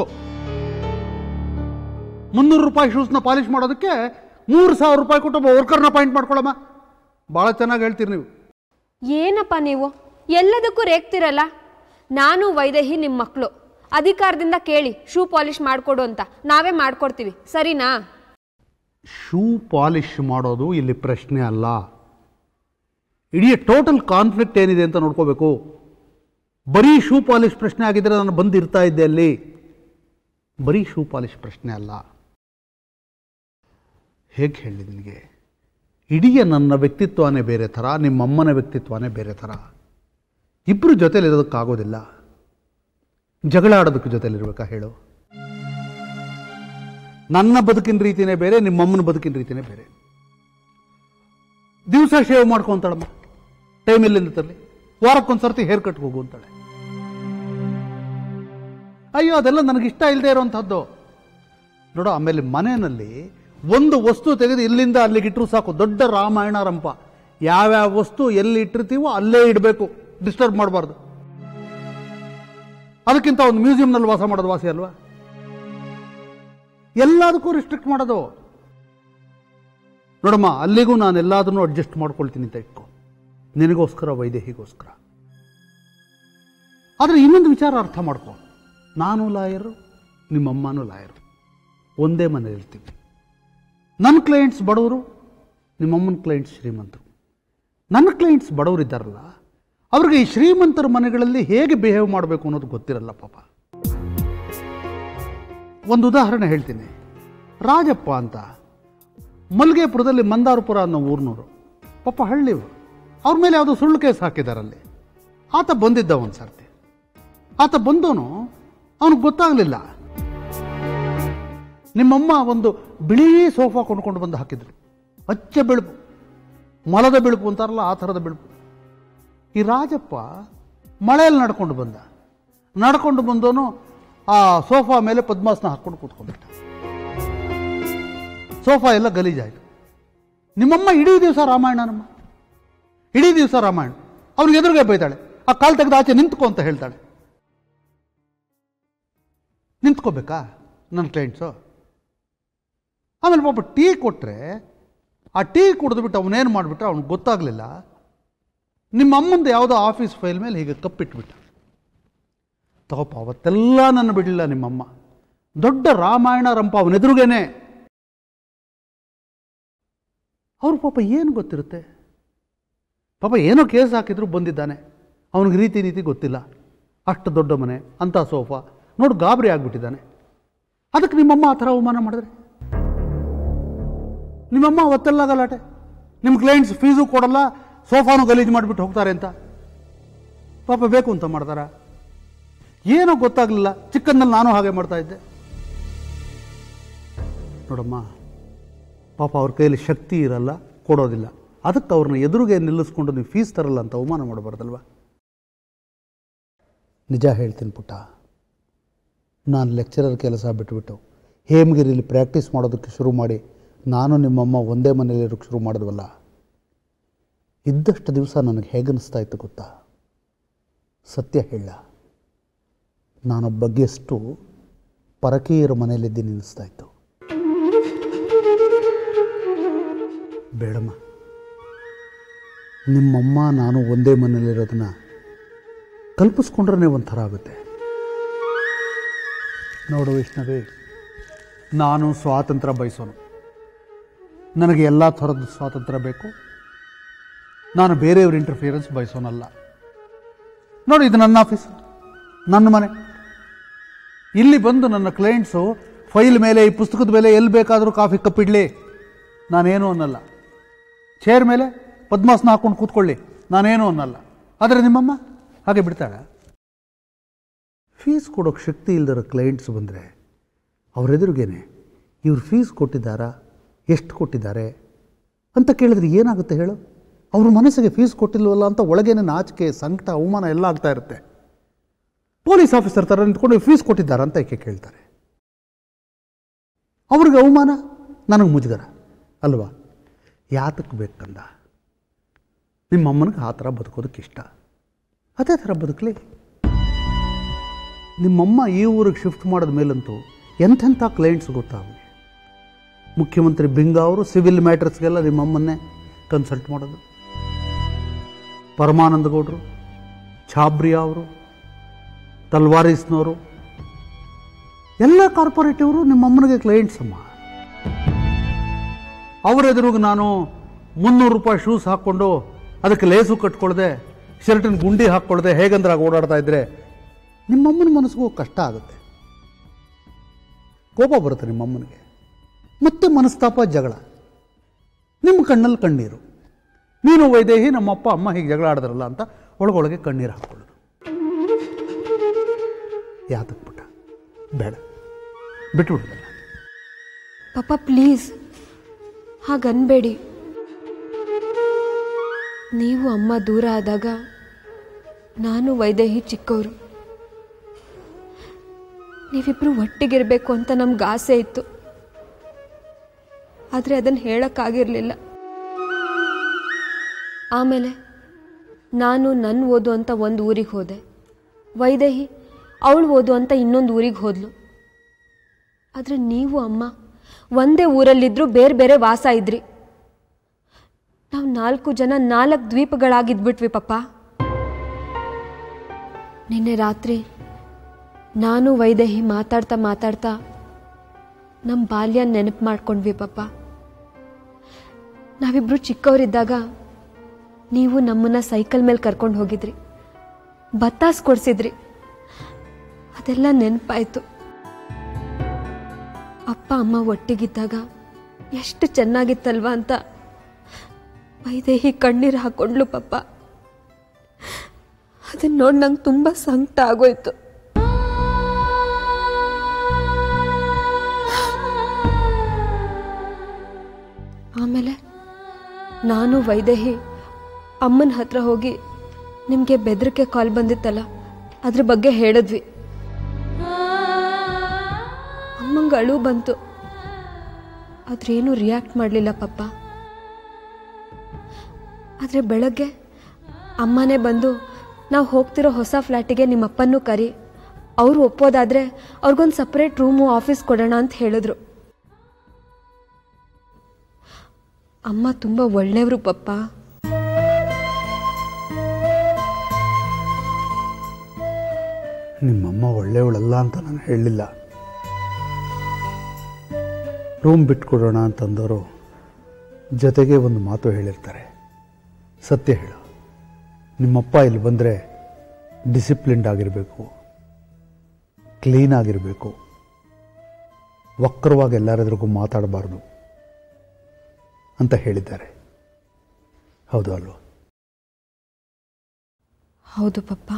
ಮುನ್ನೂರು ರೂಪಾಯಿ ಶೂಸ್ನ ಪಾಲಿಷ್ ಮಾಡೋದಕ್ಕೆ ಮೂರು ಸಾವಿರ ರೂಪಾಯಿ ಕೊಟ್ಟು ಒಬ್ಬ ವರ್ಕರ್ನ ಅಪಾಯಿಂಟ್ ಮಾಡ್ಕೊಳಮ್ಮ ಭಾಳ ಚೆನ್ನಾಗಿ ಹೇಳ್ತೀರಿ ನೀವು ಏನಪ್ಪ ನೀವು ಎಲ್ಲದಕ್ಕೂ ರೇಗ್ತಿರಲ್ಲ ನಾನು ವೈದೇಹಿ ನಿಮ್ಮ ಮಕ್ಕಳು ಅಧಿಕಾರದಿಂದ ಕೇಳಿ ಶೂ ಪಾಲಿಷ್ ಮಾಡಿಕೊಡು ಅಂತ ನಾವೇ ಮಾಡ್ಕೊಡ್ತೀವಿ ಸರಿನಾ ಶೂ ಪಾಲಿಷ್ ಮಾಡೋದು ಇಲ್ಲಿ ಪ್ರಶ್ನೆ ಅಲ್ಲ ಇಡೀ ಟೋಟಲ್ ಕಾನ್ಫ್ಲಿಕ್ಟ್ ಏನಿದೆ ಅಂತ ನೋಡ್ಕೋಬೇಕು ಬರೀ ಶೂ ಪಾಲಿಷ್ ಪ್ರಶ್ನೆ ಆಗಿದ್ರೆ ನಾನು ಬಂದಿರ್ತಾ ಇದ್ದೆ ಅಲ್ಲಿ ಬರೀ ಶೂ ಪಾಲಿಷ್ ಪ್ರಶ್ನೆ ಅಲ್ಲ ಹೇಗೆ ಹೇಳಿ ನಿನಗೆ ಇಡೀ ನನ್ನ ವ್ಯಕ್ತಿತ್ವನೇ ಬೇರೆ ಥರ ನಿಮ್ಮಮ್ಮನ ವ್ಯಕ್ತಿತ್ವನೇ ಬೇರೆ ಥರ ಇಬ್ಬರು ಜೊತೆಲಿರೋದಕ್ಕಾಗೋದಿಲ್ಲ ಜಗಳ ಆಡೋದಕ್ಕೆ ಜೊತೆಲಿರ್ಬೇಕಾ ಹೇಳು ನನ್ನ ಬದುಕಿನ ರೀತಿನೇ ಬೇರೆ ನಿಮ್ಮಮ್ಮನ ಬದುಕಿನ ರೀತಿನೇ ಬೇರೆ ದಿವಸ ಶೇವ್ ಮಾಡ್ಕೊ ಅಂತಾಳಮ್ಮ ಟೈಮ್ ಎಲ್ಲಿಂದ ತರಲಿ ವಾರಕ್ಕೊಂದು ಸರ್ತಿ ಹೇರ್ ಕಟ್ ಹೋಗು ಅಂತಾಳೆ ಅಯ್ಯೋ ಅದೆಲ್ಲ ನನಗಿಷ್ಟ ಇಲ್ಲದೆ ಇರೋವಂಥದ್ದು ನೋಡು ಆಮೇಲೆ ಮನೆಯಲ್ಲಿ ಒಂದು ವಸ್ತು ತೆಗೆದು ಇಲ್ಲಿಂದ ಅಲ್ಲಿಗೆ ಇಟ್ಟರು ಸಾಕು ದೊಡ್ಡ ರಾಮಾಯಣ ರಂಪ ಯಾವ್ಯಾವ ವಸ್ತು ಎಲ್ಲಿ ಇಟ್ಟಿರ್ತೀವೋ ಅಲ್ಲೇ ಇಡಬೇಕು ಡಿಸ್ಟರ್ಬ್ ಮಾಡಬಾರ್ದು ಅದಕ್ಕಿಂತ ಒಂದು ಮ್ಯೂಸಿಯಂನಲ್ಲಿ ವಾಸ ಮಾಡೋದು ವಾಸಿ ಅಲ್ವಾ ಎಲ್ಲದಕ್ಕೂ ರಿಸ್ಟ್ರಿಕ್ಟ್ ಮಾಡೋದು ನೋಡಮ್ಮ ಅಲ್ಲಿಗೂ ನಾನು ಎಲ್ಲದನ್ನೂ ಅಡ್ಜಸ್ಟ್ ಮಾಡ್ಕೊಳ್ತೀನಿ ಅಂತ ಇಟ್ಕೊ ನಿನಗೋಸ್ಕರ ವೈದೇಹಿಗೋಸ್ಕರ ಆದರೆ ಇನ್ನೊಂದು ವಿಚಾರ ಅರ್ಥ ಮಾಡ್ಕೊ ನಾನು ಲಾಯರು ನಿಮ್ಮಮ್ಮನೂ ಲಾಯರು ಒಂದೇ ಮನೇಲಿ ಇರ್ತೀವಿ ನನ್ನ ಕ್ಲೈಂಟ್ಸ್ ಬಡವರು ನಿಮ್ಮಮ್ಮನ ಕ್ಲೈಂಟ್ಸ್ ಶ್ರೀಮಂತರು ನನ್ನ ಕ್ಲೈಂಟ್ಸ್ ಬಡವರು ಇದ್ದಾರಲ್ಲ ಅವ್ರಿಗೆ ಈ ಶ್ರೀಮಂತರ ಮನೆಗಳಲ್ಲಿ ಹೇಗೆ ಬಿಹೇವ್ ಮಾಡಬೇಕು ಅನ್ನೋದು ಗೊತ್ತಿರಲ್ಲ ಪಾಪ ಒಂದು ಉದಾಹರಣೆ ಹೇಳ್ತೀನಿ ರಾಜಪ್ಪ ಅಂತ ಮಲ್ಗೇಪುರದಲ್ಲಿ ಮಂದಾರಪುರ ಅನ್ನೋ ಊರ್ನವರು ಪಾಪ ಹಳ್ಳಿಯವರು ಅವ್ರ ಮೇಲೆ ಯಾವುದೋ ಸುಳ್ಳು ಕೇಸ್ ಹಾಕಿದಾರಲ್ಲಿ ಆತ ಬಂದಿದ್ದ ಒಂದು ಸರ್ತಿ ಆತ ಬಂದವನು ಅವನಿಗೆ ಗೊತ್ತಾಗಲಿಲ್ಲ ನಿಮ್ಮಮ್ಮ ಒಂದು ಬಿಳಿ ಸೋಫಾ ಕೊಂಡ್ಕೊಂಡು ಬಂದು ಹಾಕಿದ್ರು ಅಚ್ಚ ಬೆಳುಪು ಮಲದ ಬೆಳುಪು ಅಂತಾರಲ್ಲ ಆ ಥರದ ಬೆಳುಪು ಈ ರಾಜಪ್ಪ ಮಳೆಯಲ್ಲಿ ನಡ್ಕೊಂಡು ಬಂದ ನಡ್ಕೊಂಡು ಬಂದವನು ಆ ಸೋಫಾ ಮೇಲೆ ಪದ್ಮಾಸನ ಹಾಕ್ಕೊಂಡು ಕೂತ್ಕೊಂಡ್ಬಿಟ್ಟ ಸೋಫಾ ಎಲ್ಲ ಗಲೀಜಾಯ್ತು ನಿಮ್ಮಮ್ಮ ಇಡೀ ದಿವಸ ರಾಮಾಯಣ ನಮ್ಮ ಇಡೀ ದಿವಸ ರಾಮಾಯಣ ಅವ್ನಿಗೆ ಎದುರುಗೆ ಬೈತಾಳೆ ಆ ಕಾಲು ತೆಗೆದು ಆಚೆ ನಿಂತ್ಕೊ ಅಂತ ಹೇಳ್ತಾಳೆ ನಿಂತ್ಕೋಬೇಕಾ ನನ್ನ ಕ್ಲೈಂಟ್ಸು ಆಮೇಲೆ ಪಾಪ ಟೀ ಕೊಟ್ಟರೆ ಆ ಟೀ ಕುಡಿದ್ಬಿಟ್ಟು ಅವನೇನು ಮಾಡಿಬಿಟ್ಟ ಅವ್ನಿಗೆ ಗೊತ್ತಾಗಲಿಲ್ಲ ನಿಮ್ಮ ಅಮ್ಮಂದು ಯಾವುದೋ ಆಫೀಸ್ ಫೈಲ್ ಮೇಲೆ ಹೀಗೆ ಕಪ್ಪಿಟ್ಬಿಟ್ಟ ತಗೋಪ ಅವತ್ತೆಲ್ಲ ನನ್ನ ಬಿಡಲಿಲ್ಲ ನಿಮ್ಮಮ್ಮ ದೊಡ್ಡ ರಾಮಾಯಣ ರಂಪ ಅವನೆದುರುಗೇನೆ ಅವ್ರ ಪಾಪ ಏನು ಗೊತ್ತಿರುತ್ತೆ ಪಾಪ ಏನೋ ಕೇಸ್ ಹಾಕಿದ್ರು ಬಂದಿದ್ದಾನೆ ಅವನಿಗೆ ರೀತಿ ನೀತಿ ಗೊತ್ತಿಲ್ಲ ಅಷ್ಟು ದೊಡ್ಡ ಮನೆ ಅಂಥ ಸೋಫಾ ನೋಡು ಗಾಬರಿ ಆಗ್ಬಿಟ್ಟಿದ್ದಾನೆ ಅದಕ್ಕೆ ನಿಮ್ಮಮ್ಮ ಆ ಥರ ಅವಮಾನ ಮಾಡಿದ್ರೆ ನಿಮ್ಮಮ್ಮ ಅವತ್ತೆಲ್ಲ ಗಲಾಟೆ ನಿಮ್ಮ ಕ್ಲೈಂಟ್ಸ್ ಫೀಸು ಕೊಡಲ್ಲ ಸೋಫಾನು ಗಲೀಜು ಮಾಡಿಬಿಟ್ಟು ಹೋಗ್ತಾರೆ ಅಂತ ಪಾಪ ಬೇಕು ಅಂತ ಮಾಡ್ತಾರ ಏನೋ ಗೊತ್ತಾಗಲಿಲ್ಲ ಚಿಕ್ಕನ್ನಲ್ಲಿ ನಾನು ಹಾಗೆ ಮಾಡ್ತಾ ಇದ್ದೆ ನೋಡಮ್ಮ ಪಾಪ ಅವ್ರ ಕೈಯಲ್ಲಿ ಶಕ್ತಿ ಇರಲ್ಲ ಕೊಡೋದಿಲ್ಲ ಅದಕ್ಕೆ ಅವ್ರನ್ನ ಎದುರಿಗೆ ನಿಲ್ಲಿಸ್ಕೊಂಡು ನೀವು ಫೀಸ್ ತರಲ್ಲ ಅಂತ ಅವಮಾನ ಮಾಡಬಾರ್ದಲ್ವ ನಿಜ ಹೇಳ್ತೀನಿ ಪುಟ್ಟ ನಾನು ಲೆಕ್ಚರರ್ ಕೆಲಸ ಬಿಟ್ಬಿಟ್ಟು ಹೇಮಗಿರಿಲಿ ಪ್ರಾಕ್ಟೀಸ್ ಮಾಡೋದಕ್ಕೆ ಶುರು ಮಾಡಿ ನಾನು ನಿಮ್ಮಮ್ಮ ಒಂದೇ ಮನೇಲಿರೋಕ್ಕೆ ಶುರು ಮಾಡಿದ್ವಲ್ಲ ಇದ್ದಷ್ಟು ದಿವಸ ನನಗೆ ಹೇಗನ್ನಿಸ್ತಾ ಇತ್ತು ಗೊತ್ತಾ ಸತ್ಯ ಹೇಳ ನಾನೊಬ್ಬ ಗೆಸ್ಟು ಪರಕೀಯರ ಮನೇಲಿದ್ದೀನಿ ಅನ್ನಿಸ್ತಾ ಇತ್ತು ಬೇಡಮ್ಮ ನಿಮ್ಮಮ್ಮ ನಾನು ಒಂದೇ ಮನೇಲಿರೋದನ್ನ ಕಲ್ಪಿಸ್ಕೊಂಡ್ರೆ ಒಂಥರ ಆಗುತ್ತೆ ನೋಡು ವೈಷ್ಣವಿ ನಾನು ಸ್ವಾತಂತ್ರ್ಯ ಬಯಸೋನು ನನಗೆ ಎಲ್ಲ ಥರದ ಸ್ವಾತಂತ್ರ್ಯ ಬೇಕು ನಾನು ಬೇರೆಯವ್ರ ಇಂಟರ್ಫಿಯರೆನ್ಸ್ ಬಯಸೋನಲ್ಲ ನೋಡಿ ಇದು ನನ್ನ ಆಫೀಸ್ ನನ್ನ ಮನೆ ಇಲ್ಲಿ ಬಂದು ನನ್ನ ಕ್ಲೈಂಟ್ಸು ಫೈಲ್ ಮೇಲೆ ಈ ಪುಸ್ತಕದ ಮೇಲೆ ಎಲ್ಲಿ ಬೇಕಾದರೂ ಕಾಫಿ ಕಪ್ಪಿಡ್ಲಿ ನಾನೇನು ಅನ್ನಲ್ಲ ಚೇರ್ ಮೇಲೆ ಪದ್ಮಾಸನ ಹಾಕೊಂಡು ಕೂತ್ಕೊಳ್ಳಿ ನಾನೇನು ಅನ್ನಲ್ಲ ಆದರೆ ನಿಮ್ಮಮ್ಮ ಹಾಗೆ ಬಿಡ್ತಾಳ ಫೀಸ್ ಕೊಡೋಕ್ಕೆ ಶಕ್ತಿ ಇಲ್ದಿರೋ ಕ್ಲೈಂಟ್ಸ್ ಬಂದರೆ ಅವರೆದುರಿಗೇನೆ ಇವ್ರು ಫೀಸ್ ಕೊಟ್ಟಿದ್ದಾರಾ ಎಷ್ಟು ಕೊಟ್ಟಿದ್ದಾರೆ ಅಂತ ಕೇಳಿದ್ರೆ ಏನಾಗುತ್ತೆ ಹೇಳು ಅವ್ರ ಮನಸ್ಸಿಗೆ ಫೀಸ್ ಕೊಟ್ಟಿಲ್ವಲ್ಲ ಅಂತ ಒಳಗೇನೆ ನಾಚಿಕೆ ಸಂಕಟ ಅವಮಾನ ಎಲ್ಲ ಆಗ್ತಾ ಇರುತ್ತೆ ಪೊಲೀಸ್ ಆಫೀಸರ್ ಥರ ನಿಂತ್ಕೊಂಡು ಫೀಸ್ ಕೊಟ್ಟಿದ್ದಾರಾ ಅಂತ ಏಕೆ ಕೇಳ್ತಾರೆ ಅವ್ರಿಗೆ ಅವಮಾನ ನನಗೆ ಮುಜುಗರ ಅಲ್ವಾ ಯಾತಕ್ಕೆ ಬೇಕಂದ ನಿಮ್ಮಮ್ಮನಿಗೆ ಆ ಥರ ಬದುಕೋದಕ್ಕೆ ಇಷ್ಟ ಅದೇ ಥರ ಬದುಕಲಿ ನಿಮ್ಮಮ್ಮ ಈ ಊರಿಗೆ ಶಿಫ್ಟ್ ಮಾಡಿದ ಮೇಲಂತೂ ಎಂಥೆಂಥ ಕ್ಲೈಂಟ್ಸ್ ಗೊತ್ತಾ ಅವ್ನಿಗೆ ಮುಖ್ಯಮಂತ್ರಿ ಬಿಂಗ ಅವರು ಸಿವಿಲ್ ಮ್ಯಾಟರ್ಸ್ಗೆಲ್ಲ ನಿಮ್ಮಮ್ಮನ್ನೇ ಕನ್ಸಲ್ಟ್ ಮಾಡೋದು ಪರಮಾನಂದ ಗೌಡರು ಛಾಬ್ರಿಯಾ ಅವರು ತಲ್ವಾರಿಸ್ನವರು ಎಲ್ಲ ಕಾರ್ಪೊರೇಟಿವರು ನಿಮ್ಮಮ್ಮನಿಗೆ ಕ್ಲೈಂಟ್ಸ್ ಅಮ್ಮ ಅವರ ಎದುರುಗೆ ನಾನು ಮುನ್ನೂರು ರೂಪಾಯಿ ಶೂಸ್ ಹಾಕ್ಕೊಂಡು ಅದಕ್ಕೆ ಲೇಸು ಕಟ್ಕೊಳ್ದೆ ಶರ್ಟಿನ ಗುಂಡಿ ಹಾಕ್ಕೊಳ್ದೆ ಹೇಗಂದ್ರಾಗ ಓಡಾಡ್ತಾ ಇದ್ರೆ ನಿಮ್ಮಮ್ಮನ ಮನಸ್ಸಿಗೂ ಕಷ್ಟ ಆಗುತ್ತೆ ಕೋಪ ಬರುತ್ತೆ ನಿಮ್ಮಮ್ಮನಿಗೆ ಮತ್ತೆ ಮನಸ್ತಾಪ ಜಗಳ ನಿಮ್ಮ ಕಣ್ಣಲ್ಲಿ ಕಣ್ಣೀರು ನೀನು ವೈದೇಹಿ ನಮ್ಮಪ್ಪ ಅಮ್ಮ ಹೀಗೆ ಜಗಳ ಆಡಿದ್ರಲ್ಲ ಅಂತ ಒಳಗೊಳಗೆ ಕಣ್ಣೀರು ಹಾಕ್ಕೊಳ್ಳೋದು ಯಾತಕ್ಕೆ ಪುಟ್ಟ ಬೇಡ ಬಿಟ್ಬಿಡ್ದಲ್ಲ ಪಾಪ ಪ್ಲೀಸ್ ಹಾಗನ್ಬೇಡಿ ನೀವು ಅಮ್ಮ ದೂರ ಆದಾಗ ನಾನು ವೈದೇಹಿ ಚಿಕ್ಕವರು ನೀವಿಬ್ಬರು ಒಟ್ಟಿಗಿರಬೇಕು ಅಂತ ನಮ್ಗೆ ಆಸೆ ಇತ್ತು ಆದರೆ ಅದನ್ನು ಹೇಳೋಕ್ಕಾಗಿರಲಿಲ್ಲ ಆಮೇಲೆ ನಾನು ನನ್ನ ಓದು ಅಂತ ಒಂದು ಊರಿಗೆ ಹೋದೆ ವೈದೇಹಿ ಅವಳು ಓದು ಅಂತ ಇನ್ನೊಂದು ಊರಿಗೆ ಹೋದ್ಲು ಆದರೆ ನೀವು ಅಮ್ಮ ಒಂದೇ ಊರಲ್ಲಿದ್ದರೂ ಬೇರೆ ಬೇರೆ ವಾಸ ಇದ್ರಿ ನಾವು ನಾಲ್ಕು ಜನ ನಾಲ್ಕು ದ್ವೀಪಗಳಾಗಿದ್ಬಿಟ್ವಿ ಪಪ್ಪ ನಿನ್ನೆ ರಾತ್ರಿ ನಾನು ವೈದೇಹಿ ಮಾತಾಡ್ತಾ ಮಾತಾಡ್ತಾ ನಮ್ಮ ಬಾಲ್ಯ ನೆನಪು ಮಾಡ್ಕೊಂಡ್ವಿ ಪಪ್ಪ ನಾವಿಬ್ರು ಚಿಕ್ಕವರಿದ್ದಾಗ ನೀವು ನಮ್ಮನ್ನ ಸೈಕಲ್ ಮೇಲೆ ಕರ್ಕೊಂಡು ಹೋಗಿದ್ರಿ ಬತ್ತಾಸ್ ಕೊಡಿಸಿದ್ರಿ ಅದೆಲ್ಲ ನೆನಪಾಯ್ತು ಅಪ್ಪ ಅಮ್ಮ ಒಟ್ಟಿಗಿದ್ದಾಗ ಎಷ್ಟು ಚೆನ್ನಾಗಿತ್ತಲ್ವಾ ಅಂತ ವೈದೇಹಿ ಕಣ್ಣೀರು ಹಾಕೊಂಡ್ಲು ಪಪ್ಪ ಅದನ್ನ ನೋಡಿ ನಂಗೆ ತುಂಬ ಸಂಕಟ ಆಗೋಯ್ತು ಆಮೇಲೆ ನಾನು ವೈದೇಹಿ ಅಮ್ಮನ ಹತ್ರ ಹೋಗಿ ನಿಮಗೆ ಬೆದರಿಕೆ ಕಾಲ್ ಬಂದಿತ್ತಲ್ಲ ಅದ್ರ ಬಗ್ಗೆ ಹೇಳಿದ್ವಿ ಅಮ್ಮಂಗೆ ಅಳು ಬಂತು ಆದ್ರೇನು ರಿಯಾಕ್ಟ್ ಮಾಡಲಿಲ್ಲ ಪಪ್ಪ ಆದರೆ ಬೆಳಗ್ಗೆ ಅಮ್ಮನೇ ಬಂದು ನಾವು ಹೋಗ್ತಿರೋ ಹೊಸ ಫ್ಲ್ಯಾಟಿಗೆ ನಿಮ್ಮ ಅಪ್ಪನ್ನೂ ಕರಿ ಅವರು ಒಪ್ಪೋದಾದರೆ ಅವ್ರಿಗೊಂದು ಸಪ್ರೇಟ್ ರೂಮು ಆಫೀಸ್ ಕೊಡೋಣ ಅಂತ ಹೇಳಿದ್ರು ಅಮ್ಮ ತುಂಬ ಒಳ್ಳೆಯವರು ಪಪ್ಪ ನಿಮ್ಮಮ್ಮ ಒಳ್ಳೆಯವಳಲ್ಲ ಅಂತ ನಾನು ಹೇಳಲಿಲ್ಲ ರೂಮ್ ಬಿಟ್ಕೊಡೋಣ ಅಂತಂದವರು ಜೊತೆಗೆ ಒಂದು ಮಾತು ಹೇಳಿರ್ತಾರೆ ಸತ್ಯ ಹೇಳು ನಿಮ್ಮಪ್ಪ ಇಲ್ಲಿ ಬಂದರೆ ಡಿಸಿಪ್ಲಿನ್ಡ್ ಆಗಿರಬೇಕು ಕ್ಲೀನ್ ಆಗಿರಬೇಕು ವಕ್ರವಾಗಿ ಎಲ್ಲರೆದುರಿಗೂ ಮಾತಾಡಬಾರ್ದು ಅಂತ ಹೇಳಿದ್ದಾರೆ ಹೌದು ಅಲ್ವಾ ಹೌದು ಪಪ್ಪ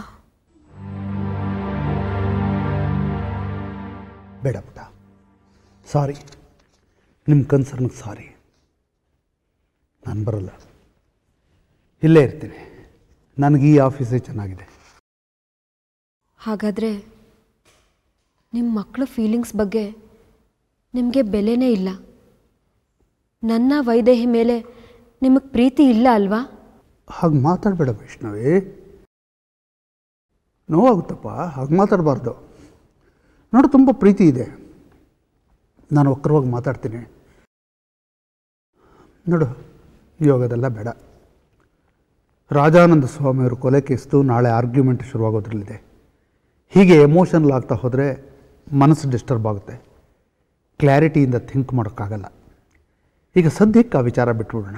ಬೇಡ ಪುಟ್ಟ ಸಾರಿ ನಿಮ್ಮ ಕನ್ಸರ್ನಿಗೆ ಸಾರಿ ನಾನು ಬರಲ್ಲ ಇಲ್ಲೇ ಇರ್ತೀನಿ ನನಗೆ ಈ ಆಫೀಸೇ ಚೆನ್ನಾಗಿದೆ ಹಾಗಾದರೆ ನಿಮ್ಮ ಮಕ್ಕಳ ಫೀಲಿಂಗ್ಸ್ ಬಗ್ಗೆ ನಿಮಗೆ ಬೆಲೆನೇ ಇಲ್ಲ ನನ್ನ ವೈದೇಹಿ ಮೇಲೆ ನಿಮಗೆ ಪ್ರೀತಿ ಇಲ್ಲ ಅಲ್ವಾ ಹಾಗೆ ಮಾತಾಡಬೇಡ ವೈಷ್ಣವಿ ನೋವಾಗುತ್ತಪ್ಪ ಹಾಗೆ ಮಾತಾಡಬಾರ್ದು ನೋಡು ತುಂಬ ಪ್ರೀತಿ ಇದೆ ನಾನು ವಕ್ರವಾಗಿ ಮಾತಾಡ್ತೀನಿ ನೋಡು ಯೋಗದೆಲ್ಲ ಬೇಡ ರಾಜಾನಂದ ಸ್ವಾಮಿಯವರು ಕೊಲೆ ಕೇಸ್ದು ನಾಳೆ ಆರ್ಗ್ಯುಮೆಂಟ್ ಶುರುವಾಗೋದ್ರಲ್ಲಿದೆ ಹೀಗೆ ಎಮೋಷನಲ್ ಆಗ್ತಾ ಹೋದರೆ ಮನಸ್ಸು ಡಿಸ್ಟರ್ಬ್ ಆಗುತ್ತೆ ಕ್ಲಾರಿಟಿಯಿಂದ ಥಿಂಕ್ ಮಾಡೋಕ್ಕಾಗಲ್ಲ ಈಗ ಸದ್ಯಕ್ಕೆ ಆ ವಿಚಾರ ಬಿಟ್ಬಿಡೋಣ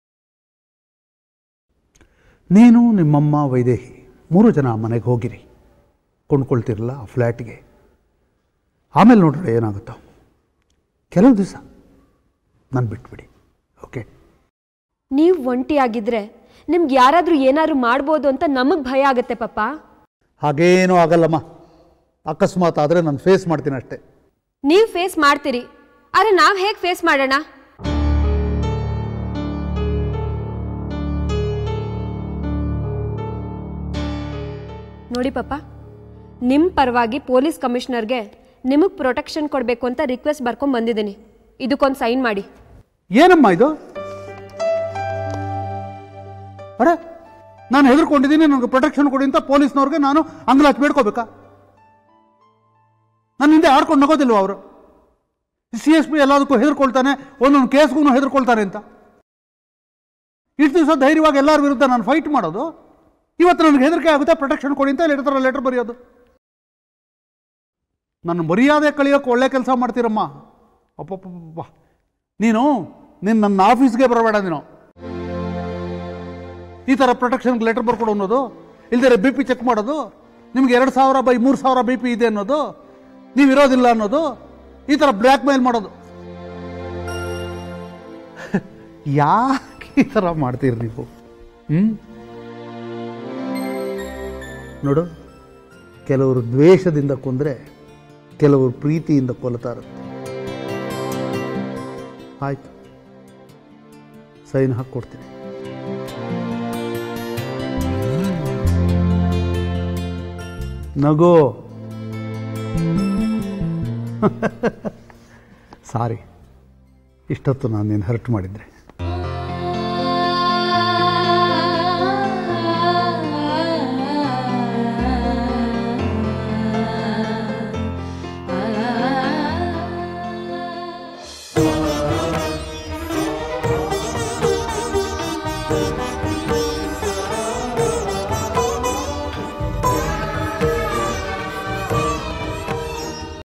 ನೀನು ನಿಮ್ಮಮ್ಮ ವೈದೇಹಿ ಮೂರು ಜನ ಆ ಮನೆಗೆ ಹೋಗಿರಿ ಕೊಂಡ್ಕೊಳ್ತಿರಲ್ಲ ಆ ಫ್ಲ್ಯಾಟ್ಗೆ ಆಮೇಲೆ ನೋಡ್ರಿ ಏನಾಗುತ್ತೋ ಕೆಲವು ದಿವಸ ನಾನು ಬಿಟ್ಬಿಡಿ ಓಕೆ ನೀವು ಒಂಟಿಯಾಗಿದ್ರೆ ನಿಮ್ಗೆ ಯಾರಾದರೂ ಏನಾದ್ರು ಮಾಡ್ಬೋದು ಅಂತ ನಮಗೆ ಭಯ ಆಗುತ್ತೆ ಪಪ್ಪ ಹಾಗೇನೂ ಆಗಲ್ಲಮ್ಮ ಅಕಸ್ಮಾತ್ ಆದರೆ ನಾನು ಫೇಸ್ ಮಾಡ್ತೀನಿ ಅಷ್ಟೇ ನೀವು ಫೇಸ್ ಮಾಡ್ತೀರಿ ಆದರೆ ನಾವು ಹೇಗೆ ಫೇಸ್ ಮಾಡೋಣ ನೋಡಿ ಪಪ್ಪ ನಿಮ್ಮ ಪರವಾಗಿ ಪೊಲೀಸ್ ಕಮಿಷನರ್ಗೆ ನಿಮಗೆ ಪ್ರೊಟೆಕ್ಷನ್ ಕೊಡಬೇಕು ಅಂತ ರಿಕ್ವೆಸ್ಟ್ ಬರ್ಕೊಂಡ್ ಬಂದಿದ್ದೀನಿ ಇದಕ್ಕೊಂದು ಸೈನ್ ಮಾಡಿ ಏನಮ್ಮ ಇದು ಅರೆ ನಾನು ಹೆದರ್ಕೊಂಡಿದ್ದೀನಿ ನನಗೆ ಪ್ರೊಟೆಕ್ಷನ್ ಕೊಡಿ ಅಂತ ಪೊಲೀಸ್ನವ್ರಿಗೆ ನಾನು ಅಂಗ್ಲಾಚ್ ಬೇಡ್ಕೋಬೇಕಾ ನನ್ನ ಹಿಂದೆ ಆಡ್ಕೊಂಡು ನಗೋದಿಲ್ವ ಅವರು ಸಿ ಎಸ್ ಪಿ ಎಲ್ಲದಕ್ಕೂ ಹೆದರ್ಕೊಳ್ತಾನೆ ಒಂದೊಂದು ಕೇಸ್ಗೂ ಹೆದರ್ಕೊಳ್ತಾನೆ ಅಂತ ಇಷ್ಟು ದಿವಸ ಧೈರ್ಯವಾಗಿ ಎಲ್ಲರ ವಿರುದ್ಧ ನಾನು ಫೈಟ್ ಮಾಡೋದು ಇವತ್ತು ನನಗೆ ಹೆದರಿಕೆ ಆಗುತ್ತೆ ಪ್ರೊಟೆಕ್ಷನ್ ಕೊಡಿ ಅಂತ ಲೆಟರ್ ಲೆಟರ್ ಬರೆಯೋದು ನನ್ನ ಮರ್ಯಾದೆ ಕಳಿಯೋಕೆ ಒಳ್ಳೆ ಕೆಲಸ ಮಾಡ್ತೀರಮ್ಮ ಅಪ್ಪಪ್ಪ ನೀನು ನೀನು ನನ್ನ ಆಫೀಸ್ಗೆ ಬರಬೇಡ ನೀನು ಈ ಥರ ಪ್ರೊಟೆಕ್ಷನ್ಗೆ ಲೆಟರ್ ಬರ್ಕೊಡು ಅನ್ನೋದು ಇಲ್ದಿರ ಬಿ ಪಿ ಚೆಕ್ ಮಾಡೋದು ನಿಮ್ಗೆ ಎರಡು ಸಾವಿರ ಬೈ ಮೂರು ಸಾವಿರ ಬಿ ಪಿ ಇದೆ ಅನ್ನೋದು ನೀವು ಇರೋದಿಲ್ಲ ಅನ್ನೋದು ಈ ಥರ ಬ್ಲ್ಯಾಕ್ ಮೇಲ್ ಮಾಡೋದು ಯಾಕೆ ಈ ಥರ ಮಾಡ್ತೀರಿ ನೀವು ಹ್ಞೂ ನೋಡು ಕೆಲವರು ದ್ವೇಷದಿಂದ ಕೊಂದರೆ ಕೆಲವರು ಪ್ರೀತಿಯಿಂದ ಕೊಲ್ತಾ ಇರುತ್ತೆ ಆಯ್ತು ಸೈನ್ ಹಾಕ್ಕೊಡ್ತೀನಿ ನಗೋ ಸಾರಿ ಇಷ್ಟೊತ್ತು ನಾನು ನೀನು ಹರ್ಟ್ ಮಾಡಿದ್ರೆ